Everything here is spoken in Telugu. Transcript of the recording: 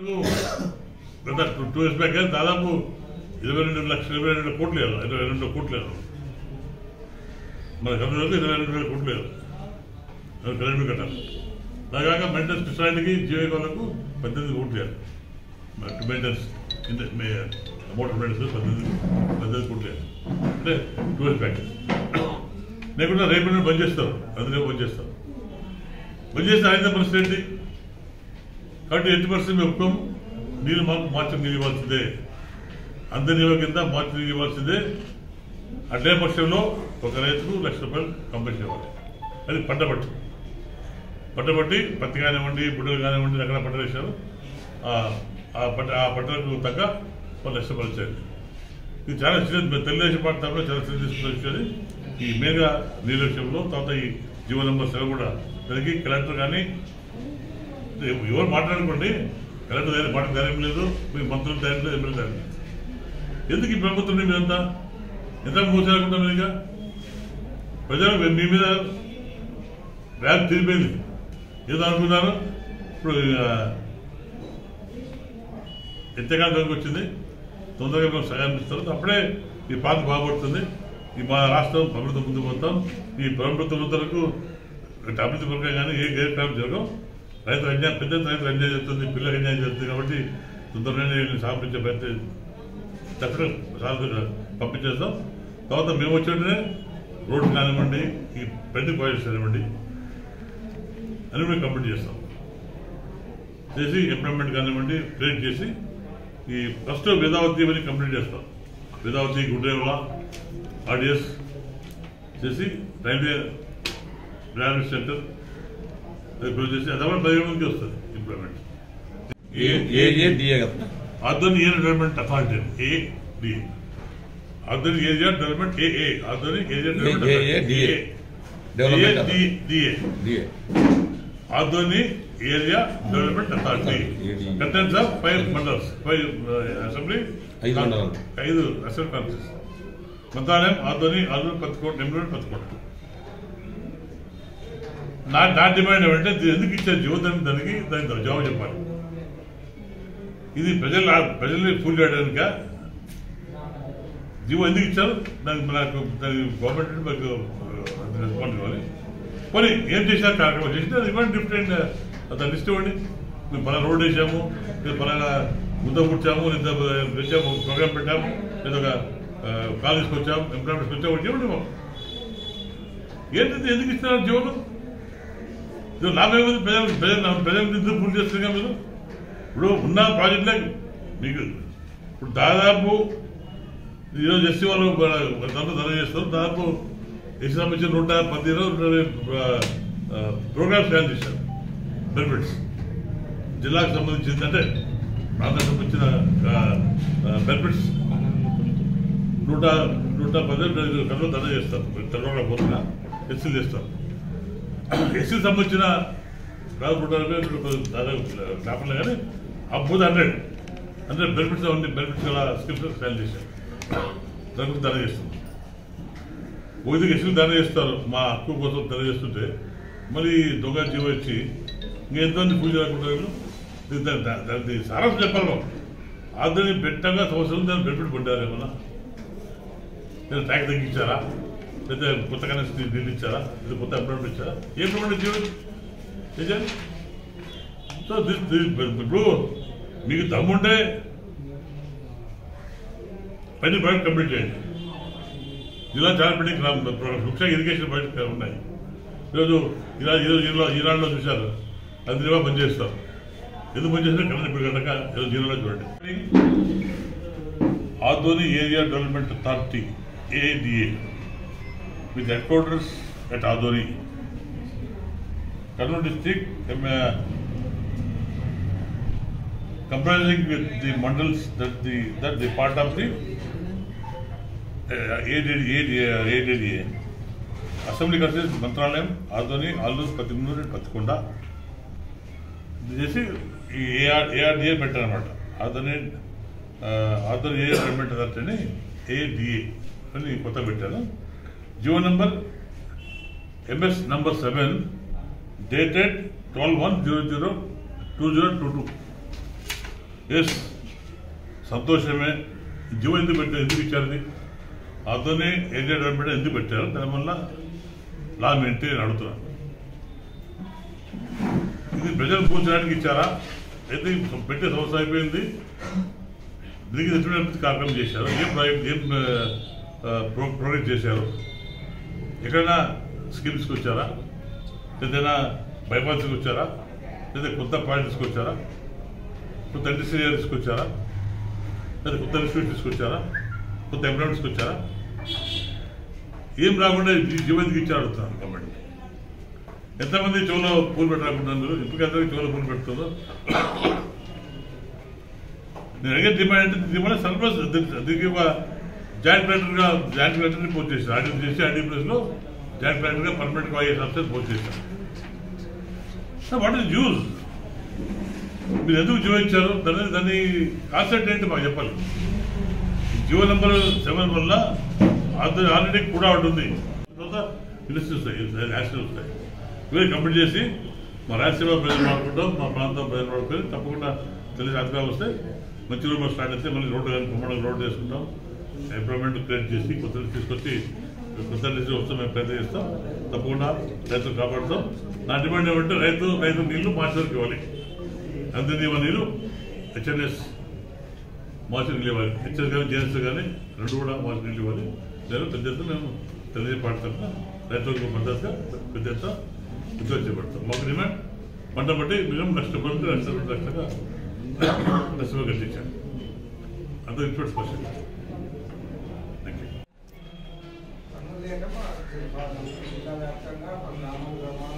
గత టూ టూ ఇయర్స్ బ్యాక్ దాదాపు ఇరవై రెండు లక్షల ఇరవై రెండు కోట్లు లేదు ఇరవై రెండు కోట్లు లేదు మన కర్నూలు ఇరవై రెండు వేల కోట్లు లేదు కరెంట్ కట్టాలి అలాగా మెయింటెనెన్స్ స్పెషాలిటీకి జీవకులకు పద్దెనిమిది కోట్లు లేదు మెయింటెనెన్స్ అమౌంట్ మెయింటెనెన్స్ పద్దెనిమిది పద్దెనిమిది కోట్లు లేదు అంటే టూ ఇయర్స్ బ్యాక్ లేకుండా రేపు ఎల్లుండి బంద్ చేస్తారు అది రేపు బంద్ చేస్తారు బంద్ చేస్తే ఆయన పరిస్థితి ఏంటి కాబట్టి ఎట్టి పరిస్థితి మేము ఒప్పుకోము నీళ్ళు మాకు మార్చి నీళ్ళు ఇవ్వాల్సిందే అందరి నిల్వ కింద మార్చి నీళ్ళు ఇవ్వాల్సిందే అడ్డే పక్షంలో ఒక రైతుకు లక్ష రూపాయలు కంపెన్సేషన్ ఇవ్వాలి అది పంట పట్టు పంట పట్టి పత్తి కానివ్వండి బుడ్డలు కానివ్వండి అక్కడ పంట వేశారు ఆ- ఆ పంట ఆ పంటలకు తగ్గ ఒక లక్ష రూపాయలు ఇచ్చారు ఇది చాలా చిన్న తెలుగుదేశం పార్టీ తరఫున చాలా చిన్న తీసుకుని వచ్చేది ఈ మేఘా నీళ్ళ విషయంలో తర్వాత ఈ జీవో నెంబర్ సెవెన్ కూడా దానికి కలెక్టర్ కానీ ఎవ- ఎవరు మాట్లాడుకోండి కలెక్టర్ దగ్గర మాట ధైర్యం లేదు మీ మంత్రులు ధైర్యం లేదు ఎమ్మెల్యే ధైర్యం లేదు ఎందుకు ఈ ప్రభుత్వం మీదంతా ఎంత మూసారనుకుంటాం మీరు ఇక ప్రజలు మీ- మీ మీద వ్యాధి తిరిగిపోయింది ఏదో అనుకున్నారు ఇప్పుడు ఆ, ఎంతకాలం దగ్గరకు వచ్చింది తొందరగా మేము సహాయం ఇస్తారు అప్పుడే ఈ పాత బాగుపడుతుంది ఈ మా రాష్ట్రం ప్రభుత్వం ముందుకు పోతాం ఈ ప్రభుత్వం వరకు అభివృద్ధి పరంగా కానీ ఏ గైర్కాలం జరగవు రైతులు అన్యాయం పెద్ద రైతులు అన్యాయం చేస్తుంది పిల్లలకు అన్యాయం చేస్తుంది కాబట్టి తొందరగానే వీళ్ళని సాపించే ప్రయత్నం తప్పకుండా పంపించేస్తాం తర్వాత మేము వచ్చేటనే రోడ్డు కానివ్వండి ఈ పెద్ద ప్రాజెక్ట్స్ కానివ్వండి అని మేము కంప్లీట్ చేస్తాం చేసి ఎంప్లాయ్మెంట్ కానివ్వండి క్రియేట్ చేసి ఈ ఫస్ట్ వేదావతి అని కంప్లీట్ చేస్తాం వేదావతి గుడ్రేవల ఆర్డిఎస్ చేసి రైల్వే రైల్వే సెంటర్ అది క్లోజ్ చేసి అది కూడా పదిహేను మందికి వస్తుంది ఇంప్లాయ్మెంట్ ఏ ఏ ఏ డిఏ కదా ఆధునిక ఏరియా డెవలప్మెంట్ అథారిటీ ఏడి ఆధునిక ఏరియా డెవలప్మెంట్ ఏఏ ఆధునిక area development AADA. Development Authority. DA DA ఆధునిక area development authority AADA. Contents of five mandals five assembly ఐదు మండలాలు. ఐదు అసెంబ్లీ కాన్ఫరెన్స్ మంత్రాలయం ఆధునిక ఆధునిక పత్తికోట నెమ్మడి పత్తికోట నా నా డిమాండ్ ఏమంటే ఇది ఎందుకు ఇచ్చారు జీవోదాన్ని దానికి దానికి జవాబు చెప్పాలి ఇది ప్రజల ప్రజల్ని ఫుల్ చేయడానిక జీవో ఎందుకు ఇచ్చారు దానికి నాకు దానికి గవర్నమెంట్ మాకు రెస్పాండ్ కావాలి పోనీ ఏం చేశారు కార్యక్రమం చేసినా అది ఇవ్వండి డిఫరెంట్ దాని లిస్ట్ ఇవ్వండి మేము పలానా రోడ్ వేసాము లేదా పలానా ముద్ద కూర్చాము లేదా పెట్టాము ప్రోగ్రామ్ పెట్టాము లేదా ఒక కాల్ తీసుకొచ్చాము ఎంప్లాయ్మెంట్ తీసుకొచ్చాము ఇవ్వండి మాకు ఏంటిది ఎందుకు ఇస్తున్నారు జీవనం ఇది లాభం ఏముంది ప్రజలు ప్రజలు ప్రజలు ఎందుకు పూర్తి చేస్తున్నారు మీరు ఇప్పుడు ఉన్న ప్రాజెక్టులే మీకు ఇప్పుడు దాదాపు ఈరోజు ఎస్సీ వాళ్ళు దాంట్లో ధర చేస్తారు దాదాపు ఎస్సీ సంబంధించిన నూట పదిహేను నూట ఇరవై, ఆ, ఆ, ప్రోగ్రామ్స్ ప్లాన్ చేశారు బెనిఫిట్స్ జిల్లాకు సంబంధించింది అంటే ప్రాంతానికి సంబంధించిన బెనిఫిట్స్ నూట నూట పదిహేను కన్నా ధర చేస్తారు తెలంగాణ పోతున్నా ఎస్సీలు చేస్తారు ఎస్సీకి సంబంధించిన దాదాపు కాకుండా కానీ అప్పుడు హండ్రెడ్ హండ్రెడ్ బెనిఫిట్స్ ఉంది బెనిఫిట్స్ గల స్కిల్స్ సెల్ చేశారు దానికి ధర చేస్తుంది ఒకటి ఎస్సీలు ధర చేస్తారు మా హక్కు కోసం ధర చేస్తుంటే మళ్ళీ దొంగ జీవో ఇచ్చి ఇంకెంతమంది పూజ అనుకుంటారు దానికి సారాంశం చెప్పాలి మనం ఆదని పెట్టగా సంవత్సరం దాన్ని బెనిఫిట్ పడ్డారు ఏమన్నా లేదా ట్యాక్స్ తగ్గించారా లేదా కొత్త కనెక్షన్ బిల్ ఇచ్చారా లేదా కొత్త అప్డేట్ ఇచ్చారా ఏ ప్రమాణం జీవో చేశారు సో దిస్ ఇప్పుడు మీకు దమ్ముంటే పని ప్రాజెక్ట్ కంప్లీట్ చేయండి జిల్లా చాలా పెట్టి ముఖ్యంగా ఇరిగేషన్ ప్రాజెక్ట్ ఉన్నాయి ఈరోజు ఇలా ఈరోజు ఈరోజు ఈనాడులో చూశారు అది నిల్వ బంద్ చేస్తారు ఎందుకు బంద్ చేసినా కరెంట్ ఇప్పుడు కనుక ఈరోజు జీరోలో చూడండి Adoni area development authority ADA with headquarters at Adori. Kannur district um, uh, comprising with the mandals that the that the part of the uh, ADDA, ADDA. Assembly constituencies Mantralayam Adoni Alur పతిమూరు పత్తికొండ ఇది చేసి ఈ ఏఆర్ ఏఆర్డిఏ పెట్టారనమాట Adoni Adoni A development authority అని ఏడిఏ అని కొత్త పెట్టారు GO number MS number seven dated twelve one zero zero two zero two two ఎస్ సంతోషమే జీవో ఎందుకు పెట్టారు ఎందుకు ఇచ్చారు ఇది అతనే ఏజెంట్ డెవలప్మెంట్ ఎందుకు పెట్టారు దానివల్ల లాభం ఏంటి అని అడుగుతున్నాను ఇది ప్రజలు కూర్చోడానికి ఇచ్చారా అయితే పెట్టే సంవత్సరం అయిపోయింది దీనికి ఎటువంటి కార్యక్రమం చేశారు ఏం ప్రాజెక్ట్ ఏం ప్రోగ్రెస్ చేశారు ఎక్కడైనా స్కీమ్స్కి వచ్చారా ఏదైనా బైపాస్కి వచ్చారా లేదా కొత్త పాయింట్ తీసుకొచ్చారా కొత్త ఇండస్ట్రీ తీసుకొచ్చారా లేదా కొత్త ఇన్స్టిట్యూట్ తీసుకొచ్చారా కొత్త ఎంప్లాయ్మెంట్ తీసుకొచ్చారా ఏం రాకుండా జీ- జీవనకి ఇచ్చి అడుగుతాను గవర్నమెంట్ ఎంతమంది చెవులో పూలు పెట్టాలనుకుంటున్నారు మీరు ఇప్పుడు ఎంతమంది చెవులో పూలు పెడుతుందో నేను అడిగే డిమాండ్ అంటే డిమాండ్ సర్ప్లస్ దీనికి ఒక జాయింట్ కలెక్టర్గా జాయింట్ కలెక్టర్ని పోస్ట్ చేశాను ఆర్డీ చేసి ఆర్డీ ప్లేస్లో జాయింట్ కలెక్టర్గా పర్మనెంట్గా అయ్యే సంస్థ పోస్ట్ చేశాను వాట్ ఇస్ యూజ్ మీరు ఎందుకు జియో ఇచ్చారు దాన్ని దాన్ని కాన్సెప్ట్ ఏంటి మాకు చెప్పాలి జియో నెంబర్ సెవెన్ వల్ల అది ఆల్రెడీ కూడా ఉంటుంది తర్వాత ఇండస్ట్రీ వస్తాయి యాక్సిడెంట్ వస్తాయి ఇవే కంప్లీట్ చేసి మా రాజ్యసభ ప్రజలు వాడుకుంటాం మా ప్రాంతం ప్రజలు వాడుకొని తప్పకుండా తెలిసి అధికారులు వస్తే మంచి రూమ్ స్టార్ట్ అయితే మళ్ళీ రోడ్డు కానీ కుమ్మడం రోడ్డు చేసుకుంటాం ఎంప్లాయ్మెంట్ క్రియేట్ చేసి కొత్త లిస్ట్ తీసుకొచ్చి కొత్త లిస్ట్ వస్తే మేము ప్రయత్నం చేస్తాం తప్పకుండా రైతులు కాపాడుతాం నా డిమాండ్ ఏమంటే రైతు రైతు నీళ్లు మార్చడానికి ఇవ్వాలి అంతనీవ నీరు హెచ్ఎన్ఎస్ మార్చి నీళ్ళు ఇవ్వాలి హెచ్ఎస్ కానీ జేఎస్ కానీ రెండు కూడా మార్చి నీళ్ళు ఇవ్వాలి లేదా పెద్ద ఎత్తున మేము తెలుగు పాడతాం రైతులకు మద్దతుగా పెద్ద ఎత్తున ఉద్యోగం చేపడతాం మాకు డిమాండ్ పంట బట్టి మినిమం లక్ష రూపాయలు లక్ష రెండు లక్షలుగా లక్షలు కట్టించాను అంత ఇన్స్పెక్ట్ క్వశ్చన్ థ్యాంక్ యూ పనులు లేక మా జిల్లా వ్యాప్తంగా మా గ్రామం గ్రామాలు